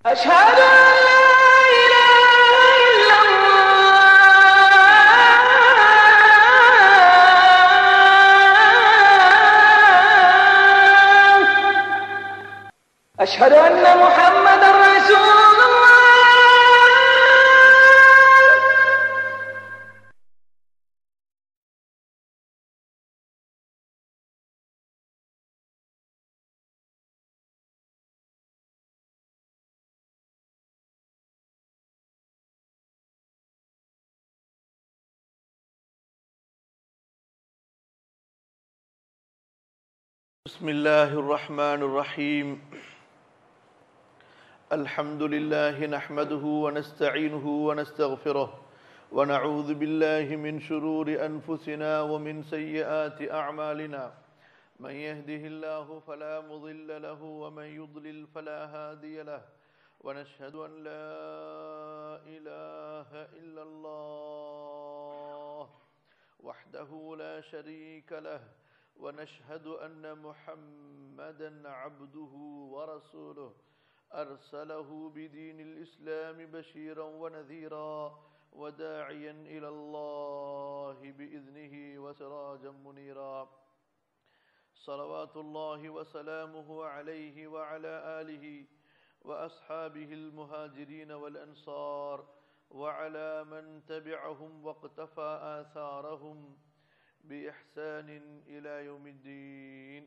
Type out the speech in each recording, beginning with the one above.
أشهد أن لا إله إلا الله أشهد أن محمدا رسول الله بسم الله الرحمن الرحيم الحمد لله نحمده ونستعينه ونستغفره ونعوذ بالله من شرور أنفسنا ومن سيئات أعمالنا من يهده الله فلا مضل له ومن يضلل فلا هادي له ونشهد أن لا إله إلا الله وحده لا شريك له ونشهد أن محمدا عبده ورسوله أرسله بدين الإسلام بشيرا ونذيرا وداعيا إلى الله بإذنه وسراجا منيرا صلوات الله وسلامه عليه وعلى آله وأصحابه المهاجرين والأنصار وعلى من تبعهم واقتفى آثارهم بإحسان إلى يوم الدين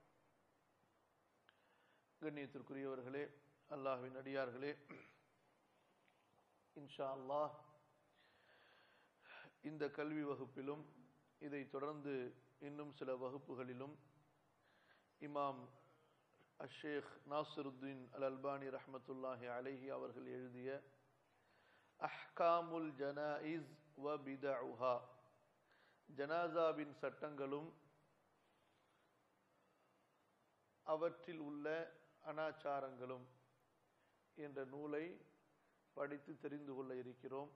கண்ணியத்திற்குரியவர்களே அல்லாஹ்வின் அடியார்களே இன்ஷா அல்லாஹ் இந்த கல்வி வகுப்பிலும் இதை தொடர்ந்து இன்னும் சில வகுப்புகளிலும் இமாம் அஷேக் நாசிருத்தீன் அல் அல்பானி ரஹமத்துல்லாஹி அலைஹி அவர்கள் எழுதிய அஹ்காமுல் ஜனாயிஸ் வ பிதஉஹா ஜனாசாவின் சட்டங்களும் அவற்றில் உள்ள அனாச்சாரங்களும் என்ற நூலை படித்து தெரிந்து கொள்ள இருக்கிறோம்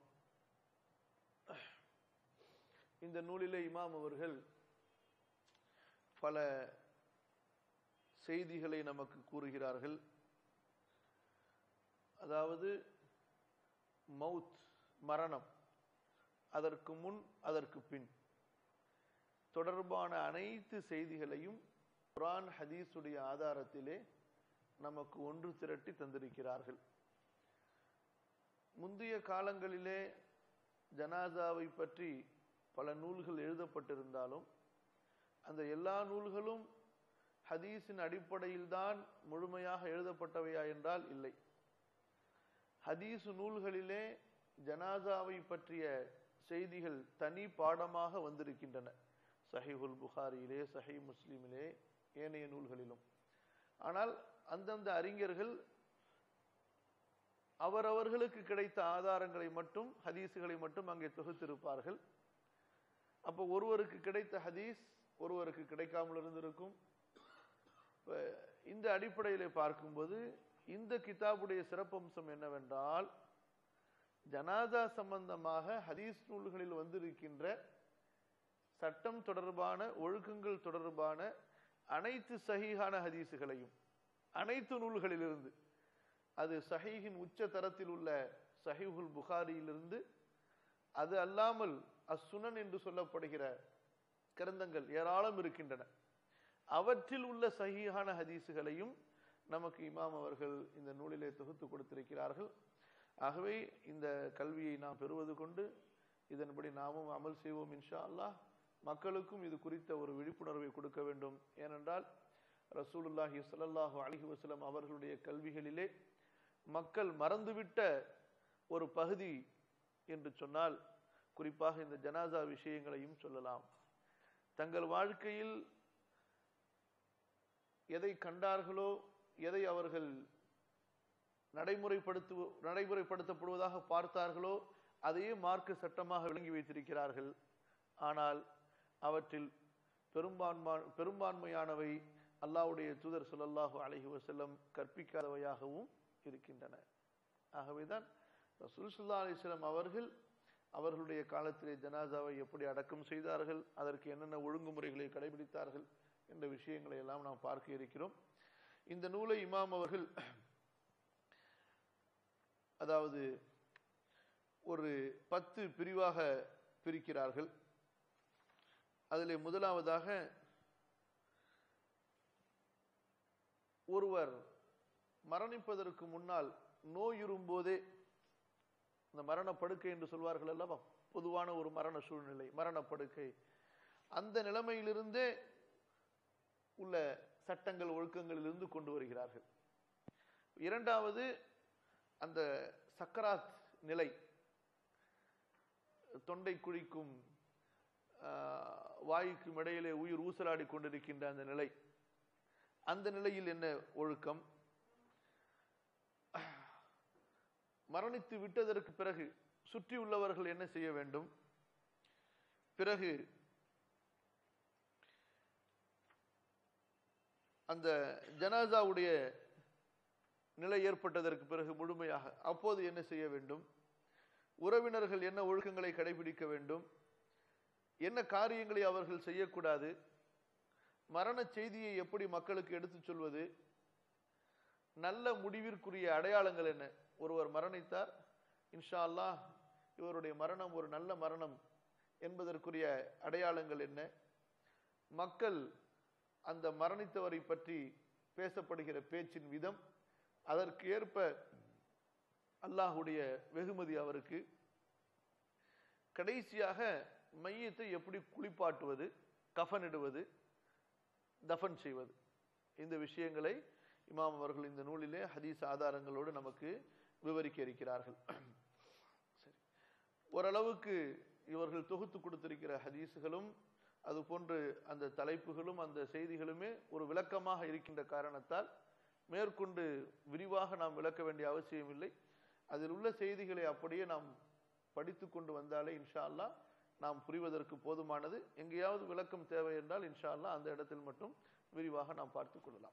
இந்த நூலிலே இமாம் அவர்கள் பல செய்திகளை நமக்கு கூறுகிறார்கள் அதாவது மவுத் மரணம் அதற்கு முன் அதற்கு பின் தொடர்பான அனைத்து செய்திகளையும் குரான் ஹதீஸுடைய ஆதாரத்திலே நமக்கு ஒன்று திரட்டி தந்திருக்கிறார்கள் முந்தைய காலங்களிலே ஜனாசாவை பற்றி பல நூல்கள் எழுதப்பட்டிருந்தாலும் அந்த எல்லா நூல்களும் ஹதீஸின் அடிப்படையில் தான் முழுமையாக எழுதப்பட்டவையா என்றால் இல்லை ஹதீஸ் நூல்களிலே ஜனாசாவை பற்றிய செய்திகள் தனி பாடமாக வந்திருக்கின்றன சஹிஹுல் புகாரியிலே சஹி முஸ்லிமிலே ஏனைய நூல்களிலும் ஆனால் அந்தந்த அறிஞர்கள் அவரவர்களுக்கு கிடைத்த ஆதாரங்களை மட்டும் ஹதீஸுகளை மட்டும் அங்கே தொகுத்திருப்பார்கள் அப்போ ஒருவருக்கு கிடைத்த ஹதீஸ் ஒருவருக்கு கிடைக்காமல் இருந்திருக்கும் இந்த அடிப்படையில் பார்க்கும்போது இந்த கிதாபுடைய சிறப்பம்சம் என்னவென்றால் ஜனாதா சம்பந்தமாக ஹதீஸ் நூல்களில் வந்திருக்கின்ற சட்டம் தொடர்பான ஒழுக்கங்கள் தொடர்பான அனைத்து சஹீஹான ஹதீஸுகளையும் அனைத்து நூல்களிலிருந்து அது சஹீஹின் உச்ச தரத்தில் உள்ள சஹீஹுல் புகாரியிலிருந்து அது அல்லாமல் அசுனன் என்று சொல்லப்படுகிற கிரந்தங்கள் ஏராளம் இருக்கின்றன அவற்றில் உள்ள சஹீஹான ஹதீஸுகளையும் நமக்கு இமாம் அவர்கள் இந்த நூலிலே தொகுத்து கொடுத்திருக்கிறார்கள் ஆகவே இந்த கல்வியை நாம் பெறுவது கொண்டு இதன்படி நாமும் அமல் செய்வோம் இன்ஷா அல்லாஹ் மக்களுக்கும் இது குறித்த ஒரு விழிப்புணர்வை கொடுக்க வேண்டும் ஏனென்றால் ரசூலுல்லாஹி சல்லாஹூ அலிஹி வசலம் அவர்களுடைய கல்விகளிலே மக்கள் மறந்துவிட்ட ஒரு பகுதி என்று சொன்னால் குறிப்பாக இந்த ஜனாசா விஷயங்களையும் சொல்லலாம் தங்கள் வாழ்க்கையில் எதை கண்டார்களோ எதை அவர்கள் நடைமுறைப்படுத்து நடைமுறைப்படுத்தப்படுவதாக பார்த்தார்களோ அதையே மார்க்க சட்டமாக விளங்கி வைத்திருக்கிறார்கள் ஆனால் அவற்றில் பெரும்பான்மா பெரும்பான்மையானவை அல்லாவுடைய தூதர் சொல்லல்லாஹு அலஹி வசல்லம் கற்பிக்காதவையாகவும் இருக்கின்றன ஆகவேதான் ரசூல் சுல்லா அலிஸ்லாம் அவர்கள் அவர்களுடைய காலத்திலே ஜனாசாவை எப்படி அடக்கம் செய்தார்கள் அதற்கு என்னென்ன ஒழுங்குமுறைகளை கடைபிடித்தார்கள் என்ற விஷயங்களை எல்லாம் நாம் பார்க்க இருக்கிறோம் இந்த நூலை இமாம் அவர்கள் அதாவது ஒரு பத்து பிரிவாக பிரிக்கிறார்கள் அதிலே முதலாவதாக ஒருவர் மரணிப்பதற்கு முன்னால் நோயுறும்போதே இந்த மரணப்படுக்கை என்று சொல்வார்கள் அல்லவா பொதுவான ஒரு மரண சூழ்நிலை மரணப்படுக்கை அந்த நிலைமையிலிருந்தே உள்ள சட்டங்கள் ஒழுக்கங்களிலிருந்து கொண்டு வருகிறார்கள் இரண்டாவது அந்த சக்கராத் நிலை தொண்டை குழிக்கும் ஆஹ், வாய்க்கும் இடையிலே உயிர் ஊசலாடி கொண்டிருக்கின்ற அந்த நிலை அந்த நிலையில் என்ன ஒழுக்கம் மரணித்து விட்டதற்கு பிறகு சுற்றியுள்ளவர்கள் என்ன செய்ய வேண்டும் பிறகு அந்த ஜனாசாவுடைய நிலை ஏற்பட்டதற்கு பிறகு முழுமையாக அப்போது என்ன செய்ய வேண்டும் உறவினர்கள் என்ன ஒழுக்கங்களை கடைபிடிக்க வேண்டும் என்ன காரியங்களை அவர்கள் செய்யக்கூடாது மரண செய்தியை எப்படி மக்களுக்கு எடுத்துச் சொல்வது நல்ல முடிவிற்குரிய அடையாளங்கள் என்ன ஒருவர் மரணித்தார் இன்ஷா அல்லாஹ் இவருடைய மரணம் ஒரு நல்ல மரணம் என்பதற்குரிய அடையாளங்கள் என்ன மக்கள் அந்த மரணித்தவரை பற்றி பேசப்படுகிற பேச்சின் விதம் அதற்கு ஏற்ப அல்லாஹுடைய வெகுமதி அவருக்கு கடைசியாக மையத்தை எப்படி குளிப்பாட்டுவது கஃனிடுவது தஃபன் செய்வது இந்த விஷயங்களை இமாம் அவர்கள் இந்த நூலிலே ஹதீஸ் ஆதாரங்களோடு நமக்கு விவரிக்க இருக்கிறார்கள் சரி ஓரளவுக்கு இவர்கள் தொகுத்து கொடுத்திருக்கிற ஹதீஸுகளும் அது போன்று அந்த தலைப்புகளும் அந்த செய்திகளுமே ஒரு விளக்கமாக இருக்கின்ற காரணத்தால் மேற்கொண்டு விரிவாக நாம் விளக்க வேண்டிய அவசியம் இல்லை அதில் உள்ள செய்திகளை அப்படியே நாம் படித்து கொண்டு வந்தாலே இன்ஷா அல்லாஹ் நாம் புரிவதற்கு போதுமானது எங்கேயாவது விளக்கம் தேவை என்றால் இன்ஷா அல்லாஹ் அந்த இடத்தில் மட்டும் விரிவாக நாம் பார்த்துக் கொள்ளலாம்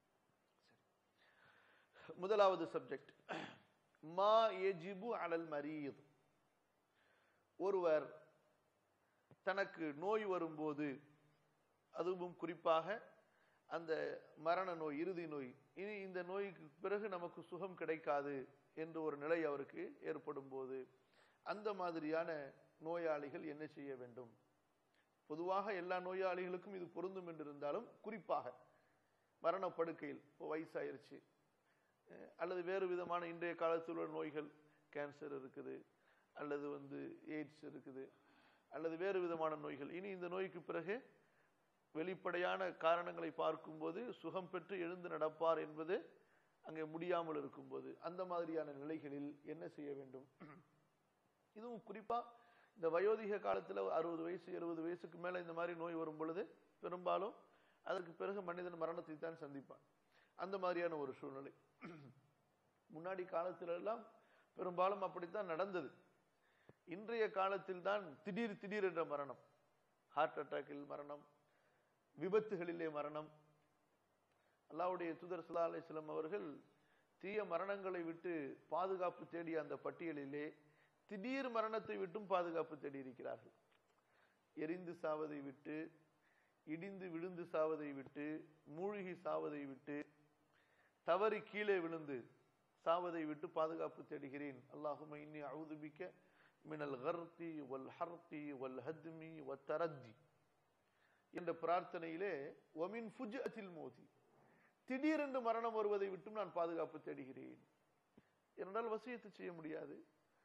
சரி. முதலாவது சப்ஜெக்ட் மா எஜிபு அலல் மரீத் ஒருவர் தனக்கு நோய் வரும்போது அதுவும் குறிப்பாக அந்த மரண நோய் இறுதி நோய் இனி இந்த நோய்க்கு பிறகு நமக்கு சுகம் கிடைக்காது என்று ஒரு நிலை அவருக்கு ஏற்படும் போது அந்த மாதிரியான நோயாளிகள் என்ன செய்ய வேண்டும் பொதுவாக எல்லா நோயாளிகளுக்கும் இது பொருந்தும் என்று இருந்தாலும் குறிப்பாக மரணப்படுக்கையில் இப்போ வயசாயிருச்சு அஹ் அல்லது வேறு விதமான இன்றைய காலத்தில் உள்ள நோய்கள் கேன்சர் இருக்குது அல்லது வந்து எய்ட்ஸ் இருக்குது அல்லது வேறு விதமான நோய்கள் இனி இந்த நோய்க்கு பிறகு வெளிப்படையான காரணங்களை பார்க்கும்போது சுகம் பெற்று எழுந்து நடப்பார் என்பது அங்கே முடியாமல் இருக்கும்போது அந்த மாதிரியான நிலைகளில் என்ன செய்ய வேண்டும் இதுவும் குறிப்பா இந்த வயோதிக காலத்துல அறுபது வயசு எழுபது வயசுக்கு மேல இந்த மாதிரி நோய் வரும் பொழுது பெரும்பாலும் அதற்கு பிறகு மனிதன் மரணத்தை தான் சந்திப்பான் அந்த மாதிரியான ஒரு சூழ்நிலை முன்னாடி காலத்துல எல்லாம் பெரும்பாலும் அப்படித்தான் நடந்தது இன்றைய காலத்தில் தான் திடீர் திடீர் என்ற மரணம் ஹார்ட் அட்டாக்கில் மரணம் விபத்துகளிலே மரணம் அல்லாவுடைய தூதர் சல்லா அலிஸ்லாம் அவர்கள் தீய மரணங்களை விட்டு பாதுகாப்பு தேடிய அந்த பட்டியலிலே திடீர் மரணத்தை விட்டும் பாதுகாப்பு தேடி இருக்கிறார்கள் எரிந்து சாவதை விட்டு இடிந்து விழுந்து சாவதை விட்டு மூழ்கி சாவதை விட்டு தவறி கீழே விழுந்து சாவதை விட்டு பாதுகாப்பு தேடுகிறேன் அல்லாஹும இன்னி அவுதுபிக்க மினல் கர்த்தி வல் ஹர்த்தி வல் ஹத்மி வத் தரத்தி என்ற பிரார்த்தனையிலே ஒமின் ஃபுஜ்அத்தில் மோதி திடீரென்று மரணம் வருவதை விட்டும் நான் பாதுகாப்பு தேடுகிறேன் என்றால் வசியத்து செய்ய முடியாது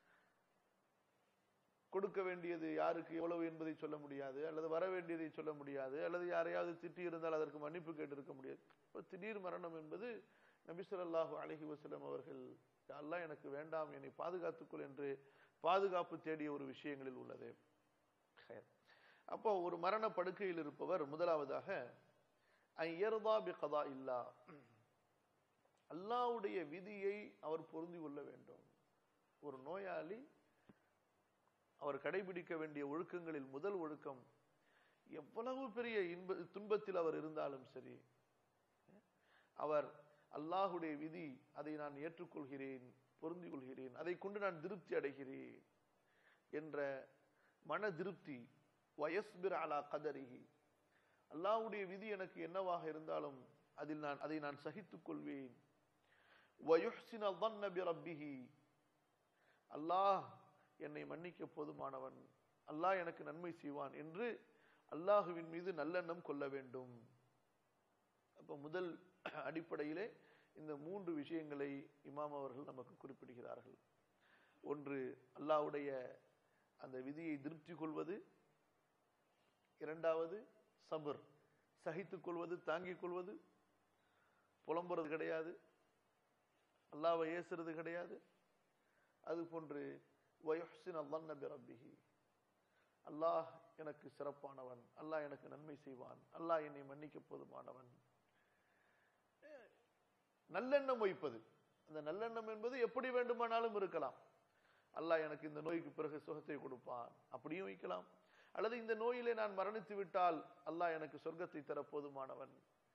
கொடுக்க வேண்டியது யாருக்கு எவ்வளவு என்பதை சொல்ல முடியாது அல்லது வர வேண்டியதை சொல்ல முடியாது அல்லது யாரையாவது திட்டி இருந்தால் அதற்கு மன்னிப்பு கேட்டிருக்க முடியாது இப்போ திடீர் மரணம் என்பது நபி ஸல்லல்லாஹு அலைஹி வஸல்லம் அவர்கள் அல்லாஹ் எனக்கு வேண்டாம் என்னை பாதுகாத்துக்கொள் என்று பாதுகாப்பு தேடிய ஒரு விஷயங்களில் உள்ளது ஹைர். அப்போ ஒரு மரண படுக்கையில் இருப்பவர் முதலாவதாக ஐயர்தா பி கதா இல்லா அல்லாவுடைய விதியை அவர் பொருந்தி கொள்ள வேண்டும் ஒரு நோயாளி அவர் கடைபிடிக்க வேண்டிய ஒழுக்கங்களில் முதல் ஒழுக்கம் எவ்வளவு பெரிய இன்ப துன்பத்தில் அவர் இருந்தாலும் சரி அவர் அல்லாஹுடைய விதி அதை நான் ஏற்றுக்கொள்கிறேன் பொருந்திக் கொள்கிறேன் அதை கொண்டு நான் திருப்தி அடைகிறேன் என்ற மன திருப்தி வயஸ்பிர் அலா கதரிஹி அல்லாஹ்வுடைய விதி எனக்கு என்னவாக இருந்தாலும் அதில் நான் அதை நான் சகித்துக் கொள்வேன் வயுஹ்சின ظن بربه அல்லாஹ் என்னை மன்னிக்க போதுமானவன் அல்லாஹ் எனக்கு நன்மை செய்வான் என்று அல்லாஹுவின் மீது நல்லெண்ணம் கொள்ள வேண்டும் அப்ப முதல் அடிப்படையிலே இந்த மூன்று விஷயங்களை இமாம் அவர்கள் நமக்கு குறிப்பிடுகிறார்கள் ஒன்று அல்லாஹ்வுடைய அந்த விதியை திருப்தி கொள்வது இரண்டாவது சபர் சகித்துக் கொள்வது தாங்கிக் கொள்வது புலம்புறது கிடையாது அல்லாவை ஏசுறது கிடையாது அது போன்று வயுஹ்சின் அல்லாஹ் நபி ரப்பிஹி அல்லாஹ் எனக்கு சிறப்பானவன் அல்லாஹ் எனக்கு நன்மை செய்வான் அல்லாஹ் என்னை மன்னிக்க போதுமானவன் நல்லெண்ணம் வைப்பது அந்த நல்லெண்ணம் என்பது எப்படி வேண்டுமானாலும் இருக்கலாம் அல்லாஹ் எனக்கு இந்த நோய்க்கு பிறகு சுகத்தை கொடுப்பான் அப்படியும் வைக்கலாம் அல்லது இந்த நோயிலே நான் மரணித்து விட்டால் அல்லாஹ் எனக்கு சொர்க்கத்தை தர போதுமானவன்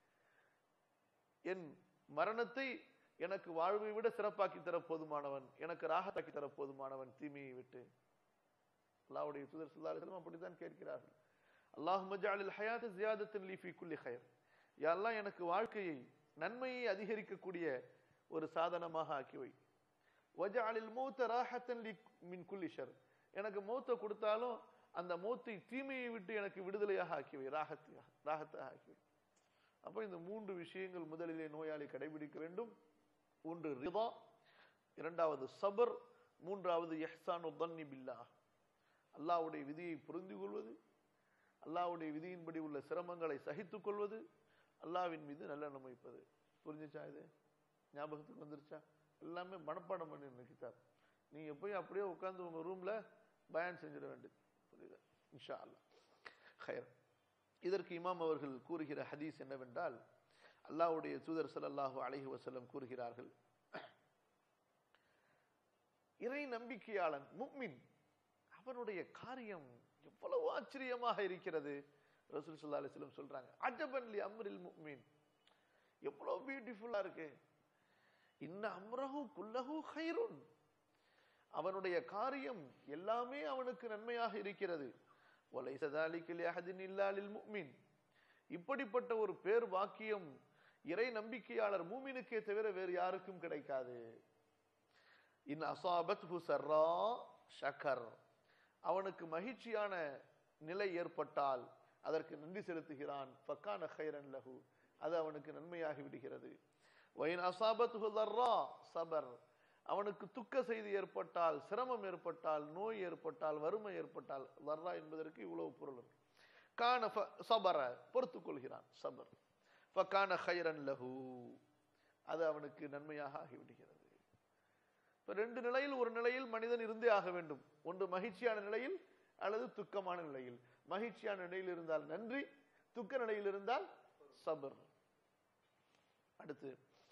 என் மரணத்தை எனக்கு வாழ்வை விட சிறப்பாக்கி தர போதுமானவன் எனக்கு ராகத்தாக்கி தர போதுமானவன் தீமையை விட்டு அல்லாஹ்வுடைய தூதர் ஸல்லல்லாஹு அலைஹி வஸல்லம் அப்படித்தான் கேட்கிறார்கள் அல்லாஹும்ம ஜஅலில் ஹயாத ஜியாதத்தன் லீ ஃபீ குல்லி கைர் யா அல்லாஹ் எனக்கு வாழ்க்கையை நன்மையை அதிகரிக்கக்கூடிய ஒரு சாதனமாக ஆக்கி வை வஜஅலில் மௌத்த ராஹத்தன் லீ மின் குல்லி ஷர் எனக்கு மௌத்தை கொடுத்தாலும் அந்த மௌத்தை தீமையை விட்டு எனக்கு விடுதலையாக ஆக்கி வை ராகத்தையாக ராகத்தாக ஆக்கி வை அப்போ இந்த மூன்று விஷயங்கள் முதலிலே நோயாளி கடைபிடிக்க வேண்டும் ஒன்று ரிதா இரண்டாவது சபர் மூன்றாவது எஹ்சான் உத்தன்னி பில்லா அல்லாஹ்வுடைய விதியை புரிந்து கொள்வது அல்லாஹ்வுடைய விதியின்படி உள்ள சிரமங்களை சகித்துக் கொள்வது அல்லாஹ்வின் மீது நல்லெண்ணம் வைப்பது புரிஞ்சுச்சா இது ஞாபகத்துக்கு வந்துருச்சா எல்லாமே மனப்பாடம் பண்ணி நினைக்கிறார் நீங்க போய் அப்படியே உட்கார்ந்து உங்க ரூம்ல பயான் செஞ்சிட வேண்டியது புரியுதா இன்ஷா அல்லாஹ் ஹைர் இதற்கு இமாம் அவர்கள் கூறுகிற ஹதீஸ் என்னவென்றால் அல்லாஹ்வுடைய தூதர் ஸல்லல்லாஹு அலைஹி வஸல்லம் கூறுகிறார்கள் இறை நம்பிக்கையாளன் முக்மின் அவனுடைய காரியம் எவ்வளவு ஆச்சரியமாக இருக்கிறது ரசூல் ஸல்லல்லாஹு அலைஹி வஸல்லம் சொல்றாங்க அஜபன் லி அம்ரில் முக்மின் எவ்வளவு பியூட்டிஃபுல்லா இருக்கு இன்ன அம்ரஹு குல்லஹு ஹைருன் அவனுடைய காரியம் எல்லாமே அவனுக்கு நன்மையாக இருக்கிறது ஒலைச தாலிக லிஅஹதின் இல்லா லில் முஃமின் இப்படிப்பட்ட ஒரு பேர் வாக்கியம் இறை நம்பிக்கையாளர் மூமினுக்கே தவிர வேறு யாருக்கும் கிடைக்காது இன் அசாபத்ஹு சர்ரா ஷக்கர் அவனுக்கு மகிழ்ச்சியான நிலை ஏற்பட்டால் அதற்கு நன்றி செலுத்துகிறான் ஃபக்கான ஹைரன் லஹு அது அவனுக்கு நன்மையாகி விடுகிறது வயின் அசாபத்ஹு தர்ரா சபர் அவனுக்கு துக்க செய்தி ஏற்பட்டால் சிரமம் ஏற்பட்டால் நோய் ஏற்பட்டால் வறுமை ஏற்பட்டால் வர்றா என்பதற்கு இவ்வளவு பொருள் இருக்கு கான ஃப- சபர பொறுத்துக் கொள்கிறான் சபர் ஃபகான ஹைரன் லஹு அது அவனுக்கு நன்மையாக ஆகிவிடுகிறது இப்ப ரெண்டு நிலையில் ஒரு நிலையில் மனிதன் இருந்தே ஆக வேண்டும் ஒன்று மகிழ்ச்சியான நிலையில் அல்லது துக்கமான நிலையில் மகிழ்ச்சியான நிலையில் இருந்தால் நன்றி துக்க நிலையில் இருந்தால் சபர் அடுத்து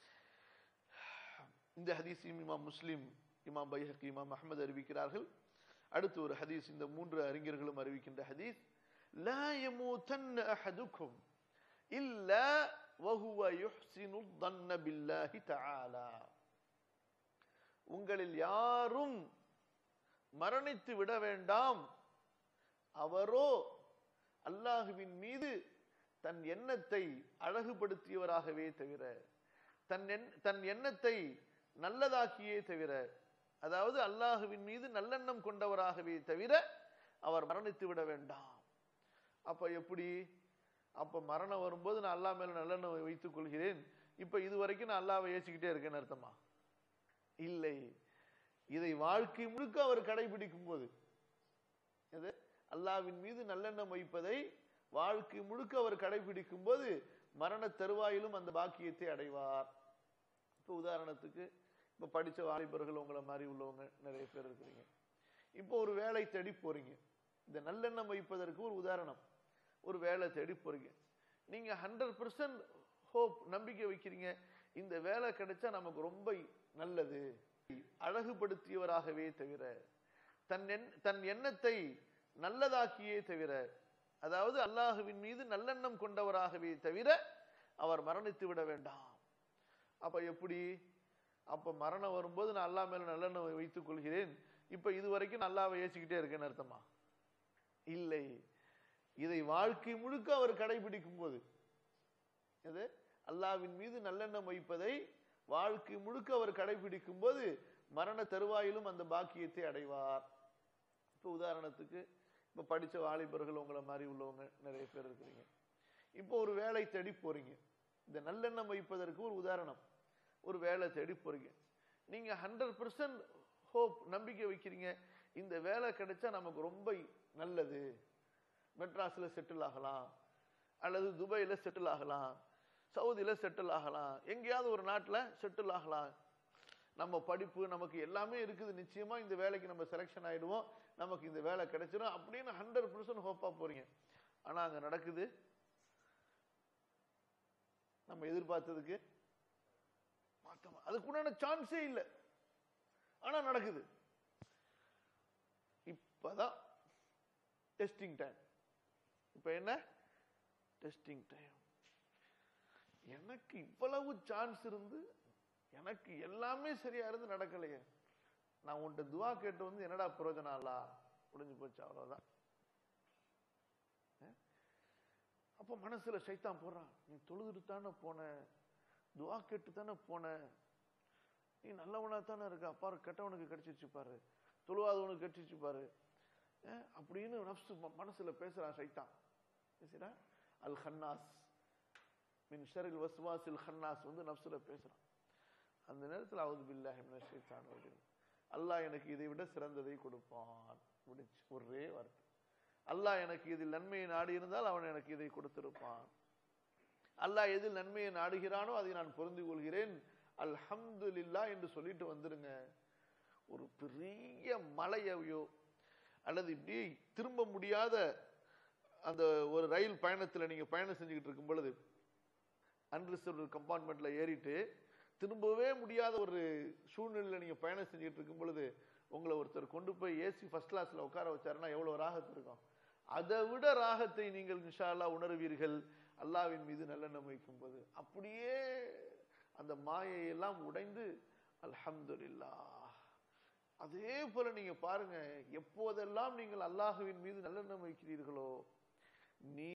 இந்த ஹதீஸையும் இமாம் முஸ்லிம் இமாம் பைஹக்கி இமாம் அஹ்மத் அறிவிக்கிறார்கள் அடுத்து ஒரு ஹதீஸ் இந்த மூன்று அறிஞர்களும் அறிவிக்கின்ற ஹதீஸ் லா யமூதன்ன அஹதுக்கும் இல்லா வஹுவ யுஹ்சினு ظن பில்லாஹி தஆலா உங்களில் யாரும் மரணித்து விட வேண்டாம் அவரோ அல்லாஹுவின் மீது தன் எண்ணத்தை அழகுபடுத்தியவராகவே தவிர தன் எண்- தன் எண்ணத்தை நல்லதாக்கியே தவிர அதாவது அல்லாஹுவின் மீது நல்லெண்ணம் கொண்டவராகவே தவிர அவர் மரணித்து விட வேண்டாம் அப்ப எப்படி அப்ப மரணம் வரும்போது நான் அல்லாஹ் மேல நல்லெண்ணம் வைத்துக் கொள்கிறேன் இப்ப இது வரைக்கும் நான் அல்லாவை ஏசிக்கிட்டே இருக்கேன்னு அர்த்தமா இல்லை இதை வாழ்க்கை முழுக்க அவர் கடைபிடிக்கும் போது எது அல்லாவின் மீது நல்லெண்ணம் வைப்பதை வாழ்க்கை முழுக்க அவர் கடைபிடிக்கும் போது மரண தருவாயிலும் அந்த பாக்கியத்தை அடைவார் இப்போ உதாரணத்துக்கு இப்போ படிச்ச வாலிபர்கள் உங்களை மாதிரி உள்ளவங்க நிறைய பேர் இருக்கிறீங்க இப்போ ஒரு வேலை தேடி போறீங்க இந்த நல்லெண்ணம் வைப்பதற்கு ஒரு உதாரணம் ஒரு வேலை தேடி போறீங்க நீங்க ஹண்ட்ரட் பர்சன்ட் ஹோப் நம்பிக்கை வைக்கிறீங்க இந்த வேலை கிடைச்சா நமக்கு ரொம்ப நல்லது அழகுபடுத்தியவராகவே தவிர தன் எண் தன் எண்ணத்தை நல்லதாக்கியே தவிர அதாவது அல்லாஹுவின் மீது நல்லெண்ணம் கொண்டவராகவே தவிர அவர் மரணித்து விட வேண்டாம் அப்ப எப்படி அப்ப மரணம் வரும்போது நான் அல்லாஹ் மேல நல்லெண்ணம் வைத்துக் கொள்கிறேன் இப்ப இது வரைக்கும் நான் அல்லாவை ஏசிக்கிட்டே இருக்கேன்னு அர்த்தமா இல்லை இதை வாழ்க்கை முழுக்க அவர் கடைபிடிக்கும் போது எது அல்லாவின் மீது நல்லெண்ணம் வைப்பதை வாழ்க்கை முழுக்க அவர் கடைபிடிக்கும் போது மரண தருவாயிலும் அந்த பாக்கியத்தை அடைவார் இப்போ உதாரணத்துக்கு இப்போ படிச்ச வாலிபர்கள் உங்களை மாதிரி உள்ளவங்க நிறைய பேர் இருக்கிறீங்க இப்போ ஒரு வேலை தேடி போறீங்க இந்த நல்லெண்ணம் வைப்பதற்கு ஒரு உதாரணம் ஒரு வேலை தேடி போறீங்க நீங்க ஹண்ட்ரட் பர்சன்ட் ஹோப் நம்பிக்கை வைக்கிறீங்க இந்த வேலை கிடைச்சா நமக்கு ரொம்ப நல்லது மெட்ராஸ்ல செட்டில் ஆகலாம் அல்லது துபாயில செட்டில் ஆகலாம் சவுதியில செட்டில் ஆகலாம் எங்கேயாவது ஒரு நாட்டுல செட்டில் ஆகலாம் நம்ம படிப்பு நமக்கு எல்லாமே இருக்குது நிச்சயமா இந்த வேலைக்கு நம்ம செலெக்ஷன் ஆயிடுவோம் நமக்கு இந்த வேலை கிடைச்சிடும் அப்படின்னு ஹண்ட்ரட் பர்சன்ட் ஹோப்பா போறீங்க ஆனா அங்க நடக்குது நம்ம எதிர்பார்த்ததுக்கு மாத்தமா அதுக்குண்டான சான்ஸே இல்லை ஆனா நடக்குது இப்பதான் டெஸ்டிங் டைம் இப்ப என்ன டெஸ்டிங் டைம் எனக்கு இவ்வளவு சான்ஸ் இருந்து எனக்கு எல்லாமே சரியா இருந்து நடக்கலையே நான் உன்கிட்ட துவா கேட்டு வந்து என்னடா பிரயோஜனம் அல்ல முடிஞ்சு போச்சு அவ்வளவுதான் அஹ்? அப்ப மனசுல சைத்தான் போடுறான் நீ தொழுதுட்டு தானே போன துவா கேட்டு தானே போன நீ நல்லவனா தானே இருக்க பாரு கெட்டவனுக்கு கிடைச்சிச்சு பாரு தொழுவாதவனுக்கு கிடைச்சிச்சு பாரு அஹ்? அப்படின்னு நப்சு ம- மனசுல பேசுறான் சைத்தான் பேசுறா அல் ஹன்னாஸ் மின் ஷரில் வஸ்வாசில் ஹன்னாஸ் வந்து நப்சுல பேசுறான் அந்த நேரத்தில் அவுது பில்லாஹி மினஷ் ஷைத்தானிர் ரஜீம் அல்லாஹ் எனக்கு இதை விட சிறந்ததை கொடுப்பான் முடிஞ்சு ஒரே வார்த்தை அல்லாஹ் எனக்கு இதில் நன்மையை நாடி இருந்தால் அவன் எனக்கு இதை கொடுத்திருப்பான் அல்லாஹ் எதில் நன்மையை நாடுகிறானோ அதை நான் பொருந்திக் கொள்கிறேன் அல்ஹம்துலில்லாஹ் என்று சொல்லிட்டு வந்துருங்க ஒரு பெரிய மலையையோ அல்லது இப்படி திரும்ப முடியாத அந்த ஒரு ரயில் பயணத்துல நீங்க பயணம் செஞ்சுக்கிட்டு இருக்கும் பொழுது அன்ரிசர்வ் கம்பார்ட்மெண்ட்ல ஏறிட்டு திரும்பவே முடியாத ஒரு சூழ்நிலையில நீங்க பயணம் செஞ்சுட்டு இருக்கும் பொழுது உங்களை ஒருத்தர் கொண்டு போய் ஏசி ஃபர்ஸ்ட் கிளாஸ்ல உட்கார வச்சாருன்னா எவ்வளவு ராகத்து இருக்கும் அதை விட ராகத்தை நீங்கள் இன்ஷா அல்லாஹ் உணர்வீர்கள் அல்லாவின் மீது நல்லெண்ணம் வைக்கும்போது அப்படியே அந்த மாயையெல்லாம் உடைந்து அல்ஹம்துலில்லாஹ் அதே போல நீங்க பாருங்க எப்போதெல்லாம் நீங்கள் அல்லாஹுவின் மீது நல்லெண்ணம் வைக்கிறீர்களோ நீ